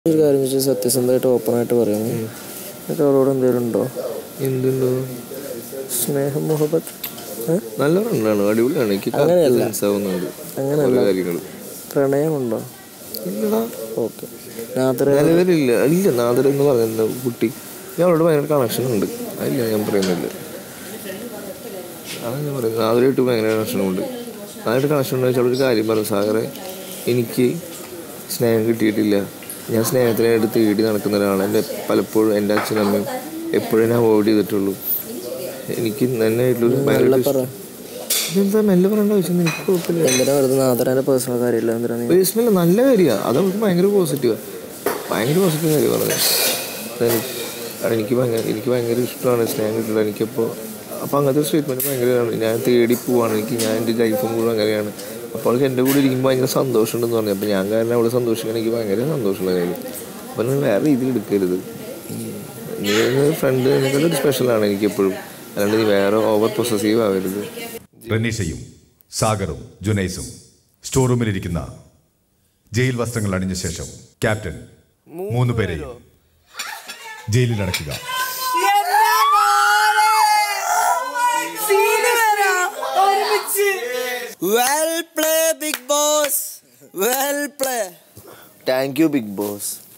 ഒരു കാര്യം വെച്ചാൽ സത്യസന്ധമായിട്ട് ഓപ്പണായിട്ട് പറയുന്നു എന്നിട്ട് അവളോട് എന്തെങ്കിലും ഉണ്ടോ എന്തുണ്ടോ സ്നേഹം മുഹബത്ത് ഏ? നല്ല ഫ്രണ്ടാണ് അടിപൊളിയാണ് എനിക്ക് അങ്ങനെയല്ല. മനസ്സാവുന്നുണ്ട് അങ്ങനെയല്ല ഓരോ കാര്യങ്ങള് പ്രണയമുണ്ടോ ഇല്ലടാ ഓക്കെ നാത്ര നിലവിലില്ല ഇല്ല നാദർ എന്ന് പറയുന്ന കുട്ടി ഞാൻ അവളോട് ഭയങ്കര കണക്ഷൻ ഉണ്ട് അതില്ല ഞാൻ പറയുന്നില്ല അതാണ് ഞാൻ പറയുന്നത് നാദരായിട്ട് ഭയങ്കര കണക്ഷൻ ഉണ്ട് നാദരായിട്ട് കണക്ഷൻ ഉണ്ടെന്ന് വെച്ചാൽ ഒരു കാര്യം പറഞ്ഞു സാഗറെ എനിക്ക് സ്നേഹം കിട്ടിയിട്ടില്ല ഞാൻ സ്നേഹത്തിനായിട്ട് തേടി നടക്കുന്ന ഒരാളാണ് എൻ്റെ പലപ്പോഴും എൻ്റെ അച്ഛനും അമ്മയും എപ്പോഴും ഞാൻ അവോയ്ഡ് ചെയ്തിട്ടുള്ളൂ എനിക്ക് നന്നായിട്ടുള്ളൊരു ഭയങ്കര പറ ഇതെന്താ മെല്ലെ പറയേണ്ട ആവശ്യം എനിക്ക് കുഴപ്പമില്ല എന്തിനാ വെറുതെ നാദരാൻ്റെ പേഴ്സണൽ കാര്യമില്ല എന്തിനാ നീ പേഴ്സണൽ നല്ല കാര്യമാണ് അത് അവർക്ക് ഭയങ്കര പോസിറ്റീവാണ് ഭയങ്കര പോസിറ്റീവ് കാര്യം പറഞ്ഞത് അത് എനിക്ക് ഭയങ്കര എനിക്ക് ഭയങ്കര ഇഷ്ടമാണ് സ്നേഹം കിട്ടുന്നത് എനിക്കപ്പോൾ അപ്പോൾ അങ്ങനത്തെ സ്റ്റേറ്റ്മെൻറ്റ് ഭയങ്കരമാണ് ഞാൻ തേടി പോവാണ് എനിക്ക് ഞാൻ എൻ്റെ ലൈഫ് മുഴുവൻ അങ്ങനെയാണ് അപ്പോൾ അവൾക്ക് എൻ്റെ കൂടെ ഇരിക്കുമ്പോൾ ഭയങ്കര സന്തോഷമുണ്ടെന്ന് പറഞ്ഞു അപ്പോൾ ഞാൻ കാരണം അവളെ സന്തോഷിക്കാൻ എനിക്ക് ഭയങ്കര സന്തോഷമുള്ള കാര്യം അപ്പോൾ നിങ്ങൾ വേറെ രീതിയിൽ എടുക്കരുത് നീ ഫ്രണ്ട് നിനക്കൊരു സ്പെഷ്യലാണ് എനിക്കെപ്പോഴും അല്ലാണ്ട് നീ വേറെ ഓവർ പൊസസീവ് ആവരുത് റനീഷയും സാഗറും ജുനൈസും സ്റ്റോർ റൂമിലിരിക്കുന്ന ജയിൽ വസ്ത്രങ്ങൾ അണിഞ്ഞ ശേഷം ക്യാപ്റ്റൻ മൂന്ന് പേരെയും ജയിലിൽ അടയ്ക്കുക well play Bigg Boss well play thank you Bigg boss